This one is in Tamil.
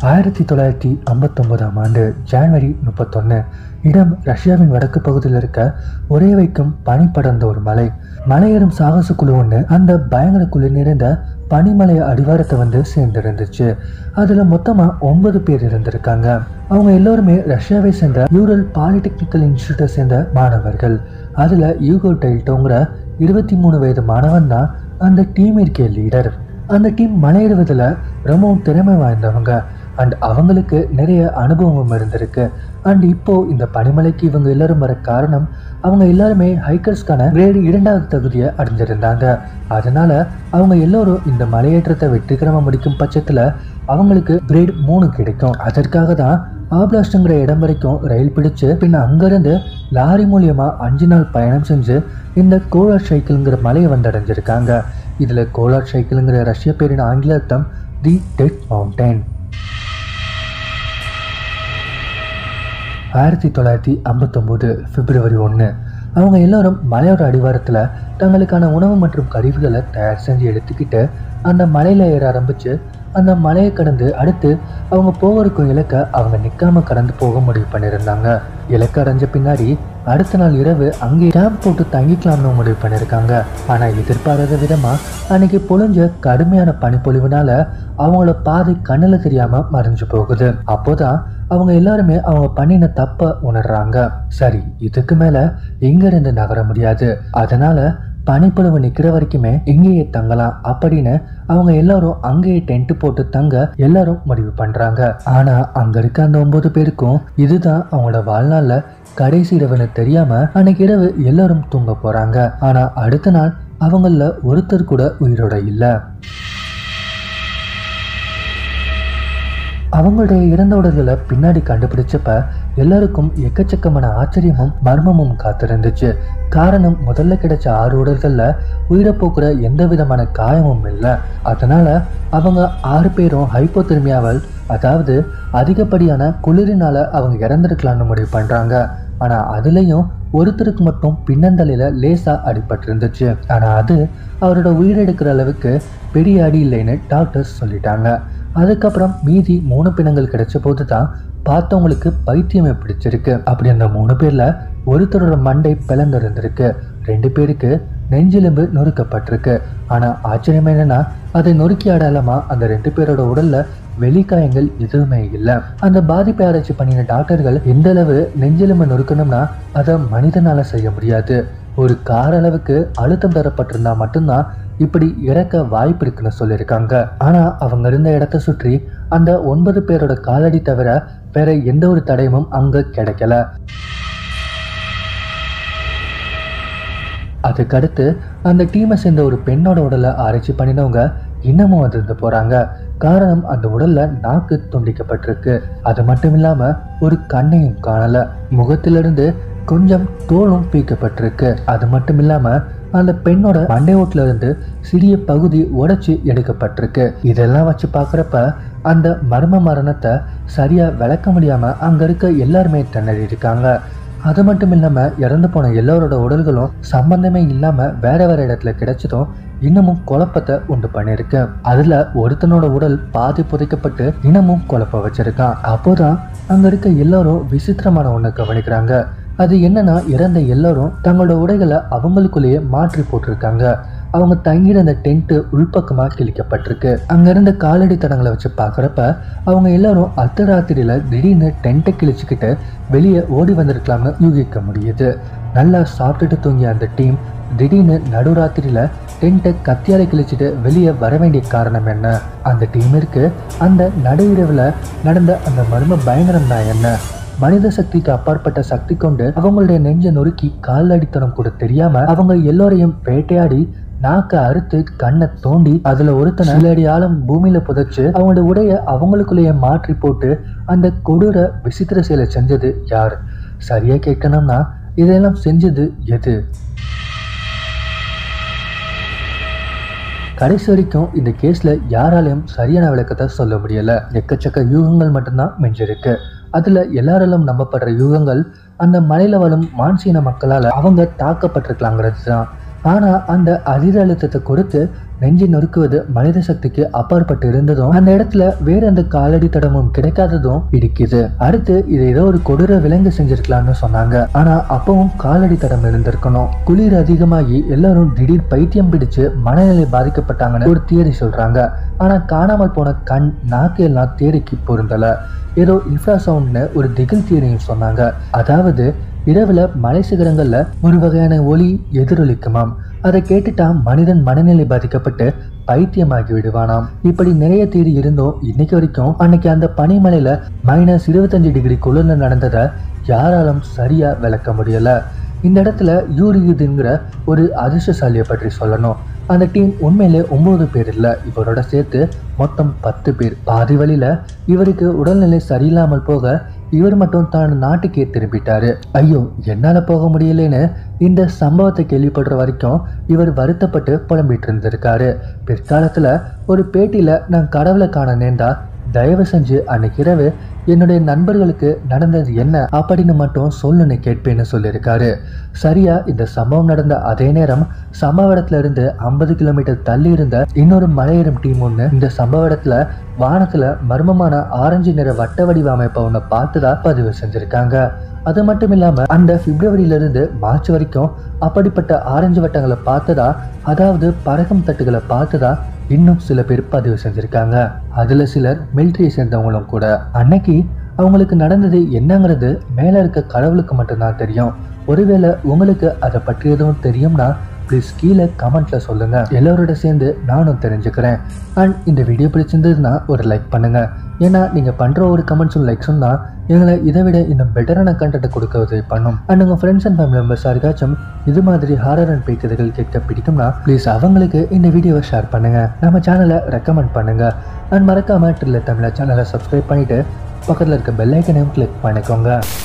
ஆயிரத்தி தொள்ளாயிரத்தி ஐம்பத்தொன்பதாம் ஆண்டு ஜான்வரி முப்பத்தொன்று இடம் ரஷ்யாவின் வடக்கு பகுதியில் இருக்க ஒரே வைக்கும் பனி படர்ந்த ஒரு மலை மலையேறும் சாகச குழு ஒன்று அந்த பயங்கர குளிர் நிறைந்த பனிமலை அடிவாரத்தை வந்து சேர்ந்திருந்துச்சு அதில் மொத்தமாக ஒன்பது பேர் இருந்திருக்காங்க அவங்க எல்லோருமே ரஷ்யாவை சேர்ந்த யூரல் பாலிடெக்னிக்கல் இன்ஸ்டியூட்டை சேர்ந்த மாணவர்கள் அதில் யூகோ டைல்டோங்கிற இருபத்தி மூணு வயது மாணவன் தான் அந்த டீமிற்கே லீடர் அந்த டீம் மலையிடுவதில் ரொம்பவும் திறமை வாய்ந்தவங்க அண்ட் அவங்களுக்கு நிறைய அனுபவம் இருந்திருக்கு அண்ட் இப்போ இந்த பனிமலைக்கு இவங்க எல்லாரும் வர காரணம் அவங்க எல்லாருமே ஹைக்கர்ஸ்க்கான கிரேடு இரண்டாவது தகுதியை அடைஞ்சிருந்தாங்க அதனால அவங்க எல்லோரும் இந்த மலையேற்றத்தை வெற்றிகரமாக முடிக்கும் பட்சத்தில் அவங்களுக்கு கிரேட் மூணு கிடைக்கும் அதற்காக தான் ஆப்லாஸ்ட்ங்கிற இடம் வரைக்கும் ரயில் பிடிச்சு பின்ன அங்கிருந்து லாரி மூலியமா அஞ்சு நாள் பயணம் செஞ்சு இந்த கோலார் சைக்கிள்ங்கிற மலையை வந்தடைஞ்சிருக்காங்க இதில் கோலார் சைக்கிள்ங்கிற ரஷ்ய பேரின் ஆங்கில அர்த்தம் தி டெட் மவுண்டைன் ஆயிரத்தி தொள்ளாயிரத்தி ஐம்பத்தொம்போது பிப்ரவரி ஒன்று அவங்க எல்லாரும் மலையோட அடிவாரத்தில் தங்களுக்கான உணவு மற்றும் கருவிகளை தயார் செஞ்சு எடுத்துக்கிட்டு அந்த மலையில் ஏற ஆரம்பித்து அந்த மலையை கடந்து அடுத்து அவங்க போகிறக்கும் இலக்கை அவங்க நிற்காம கடந்து போக முடிவு பண்ணியிருந்தாங்க இலக்கை அடைஞ்ச பின்னாடி அடுத்த நாள் இரவு அங்கே கேம்ப் போட்டு தங்கிக்கலாம்னு முடிவு பண்ணியிருக்காங்க ஆனால் எதிர்பாராத விதமாக அன்னைக்கு பொழிஞ்ச கடுமையான பனிப்பொழிவுனால அவங்களோட பாதை கண்ணில் தெரியாமல் மறைஞ்சு போகுது அப்போதான் அவங்க எல்லாருமே அவங்க பண்ணின தப்ப உணர்றாங்க சரி இதுக்கு மேல இங்க இருந்து நகர முடியாது அதனால பனிப்பொழிவு நிக்கிற வரைக்குமே இங்கேயே தங்கலாம் அப்படின்னு அவங்க எல்லாரும் அங்கேயே டென்ட் போட்டு தங்க எல்லாரும் முடிவு பண்றாங்க ஆனா அங்க இருக்க அந்த ஒன்பது பேருக்கும் இதுதான் அவங்களோட வாழ்நாள்ல கடைசி இரவுன்னு தெரியாம அன்னைக்கு இரவு எல்லாரும் தூங்க போறாங்க ஆனா அடுத்த நாள் அவங்கள ஒருத்தர் கூட உயிரோட இல்லை அவங்களுடைய இறந்த உடல்களை பின்னாடி கண்டுபிடிச்சப்ப எல்லாருக்கும் எக்கச்சக்கமான ஆச்சரியமும் மர்மமும் காத்திருந்துச்சு காரணம் முதல்ல கிடைச்ச ஆறு உடல்கள்ல உயிரை போக்குற எந்த விதமான காயமும் இல்லை அதனால அவங்க ஆறு பேரும் ஹைப்போதெர்மியாவல் அதாவது அதிகப்படியான குளிரினால அவங்க இறந்திருக்கலாம்னு முடிவு பண்றாங்க ஆனா அதுலயும் ஒருத்தருக்கு மட்டும் பின்னந்தலையில லேசா அடிபட்டிருந்துச்சு ஆனா அது அவரோட உயிரெடுக்கிற அளவுக்கு பெரிய அடி இல்லைன்னு டாக்டர்ஸ் சொல்லிட்டாங்க அதுக்கப்புறம் மீதி மூணு பிணங்கள் கிடைச்ச போது தான் பார்த்தவங்களுக்கு பைத்தியமே பிடிச்சிருக்கு அப்படி அந்த மூணு பேர்ல ஒருத்தரோட மண்டை பிளந்திருந்திருக்கு ரெண்டு பேருக்கு நெஞ்செலும்பு நொறுக்கப்பட்டிருக்கு ஆனா ஆச்சரியம் என்னன்னா அதை நொறுக்கி அடையாளமா அந்த ரெண்டு பேரோட உடல்ல வெளிக்காயங்கள் எதுவுமே இல்லை அந்த பாதிப்பை ஆராய்ச்சி பண்ணின டாக்டர்கள் எந்த அளவு நெஞ்செலும்பு நொறுக்கணும்னா அதை மனிதனால செய்ய முடியாது ஒரு கார் அளவுக்கு அழுத்தம் தரப்பட்டிருந்தா மட்டும்தான் இப்படி இறக்க வாய்ப்பு இருக்குன்னு சொல்லியிருக்காங்க ஆனா அவங்க இருந்த இடத்த சுற்றி அந்த ஒன்பது பேரோட காலடி தவிர வேற எந்த ஒரு தடயமும் அங்க கிடைக்கல அதுக்கடுத்து அந்த டீமை சேர்ந்த ஒரு பெண்ணோட உடலை ஆராய்ச்சி பண்ணினவங்க இன்னமும் அதிர்ந்து போறாங்க காரணம் அந்த உடல்ல நாக்கு துண்டிக்கப்பட்டிருக்கு அது மட்டும் இல்லாம ஒரு கண்ணையும் காணல முகத்திலிருந்து கொஞ்சம் தோலும் பீக்கப்பட்டிருக்கு அது மட்டும் இல்லாம அந்த பெண்ணோட மண்டை ஓட்டுல இருந்து சிறிய பகுதி உடைச்சு எடுக்கப்பட்டிருக்கு இதெல்லாம் வச்சு பார்க்குறப்ப அந்த மர்ம மரணத்தை சரியா விளக்க முடியாம அங்க இருக்க எல்லாருமே திணறி இருக்காங்க அது மட்டும் இல்லாம இறந்து போன எல்லாரோட உடல்களும் சம்பந்தமே இல்லாம வேற வேற இடத்துல கிடைச்சதும் இன்னமும் குழப்பத்தை உண்டு பண்ணிருக்கு அதுல ஒருத்தனோட உடல் பாதி புதைக்கப்பட்டு இன்னமும் குழப்ப வச்சிருக்கான் அப்போதான் அங்க இருக்க எல்லாரும் விசித்திரமான ஒண்ணு கவனிக்கிறாங்க அது என்னன்னா இறந்த எல்லாரும் தங்களோட உடைகளை அவங்களுக்குள்ளேயே மாற்றி போட்டிருக்காங்க அவங்க தங்கியிருந்த டென்ட்டு உள்பக்கமா கிழிக்கப்பட்டிருக்கு அங்க இருந்த காலடி தடங்களை வச்சு பார்க்குறப்ப அவங்க எல்லாரும் அர்த்தராத்திரியில திடீர்னு டென்ட்டை கிழிச்சுக்கிட்டு வெளியே ஓடி வந்திருக்கலாம்னு யூகிக்க முடியுது நல்லா சாப்பிட்டுட்டு தூங்கிய அந்த டீம் திடீர்னு நடுராத்திரியில டென்ட்டை கத்தியால கிழிச்சிட்டு வெளியே வர வேண்டிய காரணம் என்ன அந்த டீமிற்கு அந்த நடு இரவுல நடந்த அந்த மர்ம பயங்கரம் தான் என்ன மனித சக்திக்கு அப்பாற்பட்ட சக்தி கொண்டு அவங்களுடைய நெஞ்ச நொறுக்கி கால் அடித்தனம் கூட தெரியாம அவங்க எல்லோரையும் வேட்டையாடி நாக்க அறுத்து கண்ணை தோண்டி அதுல ஒருத்தனை சில அடி ஆழம் பூமியில புதைச்சு அவங்களோட உடைய அவங்களுக்குள்ளேயே மாற்றி போட்டு அந்த கொடூர விசித்திர செயலை செஞ்சது யார் சரியா கேட்கணும்னா இதெல்லாம் செஞ்சது எது கடைசி வரைக்கும் இந்த கேஸ்ல யாராலையும் சரியான விளக்கத்தை சொல்ல முடியல எக்கச்சக்க யூகங்கள் மட்டும்தான் மிஞ்சிருக்கு அதுல எல்லாராலும் நம்பப்படுற யூகங்கள் அந்த மலையில வாழும் மான்சீன மக்களால அவங்க தாக்கப்பட்டிருக்கலாங்கிறது தான் ஆனா அந்த அதிர அழுத்தத்தை கொடுத்து நெஞ்சை நொறுக்குவது மனித சக்திக்கு அப்பாற்பட்டு இருந்ததும் அந்த இடத்துல வேற எந்த காலடி தடமும் கிடைக்காததும் இருக்குது அடுத்து இது ஏதோ ஒரு கொடூர விலங்கு செஞ்சிருக்கலாம்னு சொன்னாங்க ஆனா அப்பவும் காலடி தடம் இருந்திருக்கணும் குளிர் அதிகமாகி எல்லாரும் திடீர் பைத்தியம் பிடிச்சு மனநிலை பாதிக்கப்பட்டாங்கன்னு ஒரு தியரி சொல்றாங்க ஆனா காணாமல் போன கண் நாக்கு எல்லாம் தேரிக்கு பொருந்தல ஏதோ இன்ஃப்ராசவுண்ட்னு ஒரு திகில் தியரியும் சொன்னாங்க அதாவது இரவுல மலை சிகரங்கள்ல ஒரு வகையான ஒலி எதிரொலிக்குமாம் அதை கேட்டுட்டா மனிதன் மனநிலை பாதிக்கப்பட்டு பைத்தியமாகி விடுவானாம் இப்படி நிறைய தேதி இருந்தும் இன்னைக்கு வரைக்கும் அன்னைக்கு அந்த பனிமலையில மைனஸ் இருபத்தஞ்சு டிகிரி குளிர்ல நடந்ததை யாராலும் சரியா விளக்க முடியல இந்த இடத்துல யூரியுதுங்கிற ஒரு அதிர்ஷ்டசாலியை பற்றி சொல்லணும் அந்த டீம் உண்மையிலே ஒன்பது பேர் இல்லை இவரோட சேர்த்து மொத்தம் பத்து பேர் பாதி வழியில இவருக்கு உடல்நிலை சரியில்லாமல் போக இவர் மட்டும் தான் நாட்டுக்கே திரும்பிட்டாரு ஐயோ என்னால போக முடியலன்னு இந்த சம்பவத்தை கேள்விப்படுற வரைக்கும் இவர் வருத்தப்பட்டு புலம்பிட்டு இருந்திருக்காரு பிற்காலத்துல ஒரு பேட்டியில நான் கடவுளை காண நேர்ந்தா தயவு செஞ்சு அன்னைக்கு இரவு என்னுடைய நண்பர்களுக்கு நடந்தது என்ன அப்படின்னு மட்டும் சொல்லுன்னு கேட்பேன்னு சொல்லியிருக்காரு சரியா இந்த சம்பவம் நடந்த அதே நேரம் சம்பவ இடத்துல இருந்து ஐம்பது கிலோமீட்டர் தள்ளி இருந்த இன்னொரு மலையேறும் டீம் ஒன்று இந்த சம்பவ இடத்துல வானத்துல மர்மமான ஆரஞ்சு நிற வட்ட வடிவ அமைப்பை ஒன்று பார்த்துதான் பதிவு செஞ்சிருக்காங்க அது மட்டும் இல்லாம அந்த பிப்ரவரியில இருந்து மார்ச் வரைக்கும் அப்படிப்பட்ட ஆரஞ்சு வட்டங்களை பார்த்ததா அதாவது பறக்கும் தட்டுகளை பார்த்ததா இன்னும் சில பேர் பதிவு செஞ்சிருக்காங்க அதுல சிலர் மிலிட்ரியை சேர்ந்தவங்களும் கூட அன்னைக்கு அவங்களுக்கு நடந்தது என்னங்கிறது மேல இருக்க கடவுளுக்கு மட்டும்தான் தெரியும் ஒருவேளை உங்களுக்கு அதை பற்றி எதுவும் தெரியும்னா ப்ளீஸ் கீழே கமெண்ட்ல சொல்லுங்க எல்லாரோட சேர்ந்து நானும் தெரிஞ்சுக்கிறேன் அண்ட் இந்த வீடியோ பிடிச்சிருந்ததுன்னா ஒரு லைக் பண்ணுங்க ஏன்னா நீங்க பண்ற ஒரு கமெண்ட்ஸும் லைக்ஸும் தான் எங்களை இதை விட இன்னும் பெட்டரான கண்டென்ட்டை கொடுக்க உதவி பண்ணும் அண்ட் உங்கள் ஃப்ரெண்ட்ஸ் அண்ட் ஃபேமிலி மெம்பர்ஸ் யாருக்காச்சும் இது மாதிரி ஹாரர் அண்ட் பேய் கதைகள் கேட்க பிடிக்கும்னா ப்ளீஸ் அவங்களுக்கு இந்த வீடியோவை ஷேர் பண்ணுங்க நம்ம சேனலை ரெக்கமெண்ட் பண்ணுங்க அண்ட் மறக்காம ட்ரில்ல தமிழா சேனலை சப்ஸ்கிரைப் பண்ணிட்டு பக்கத்தில் இருக்க பெல் ஐக்கனையும் கிளிக் பண்ணிக்கோங்க